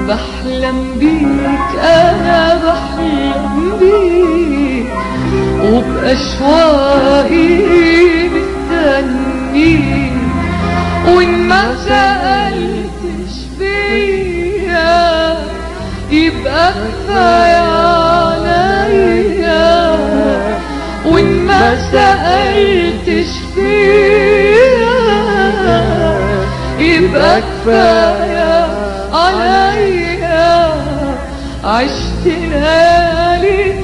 بحلم بيك انا بحلم بيك وبأشواقي مستنيك وإن ما سألتش فيا يبقى كفاية عليا وإن ما سألتش فيا يبقى كفاية عليا عشت ليالي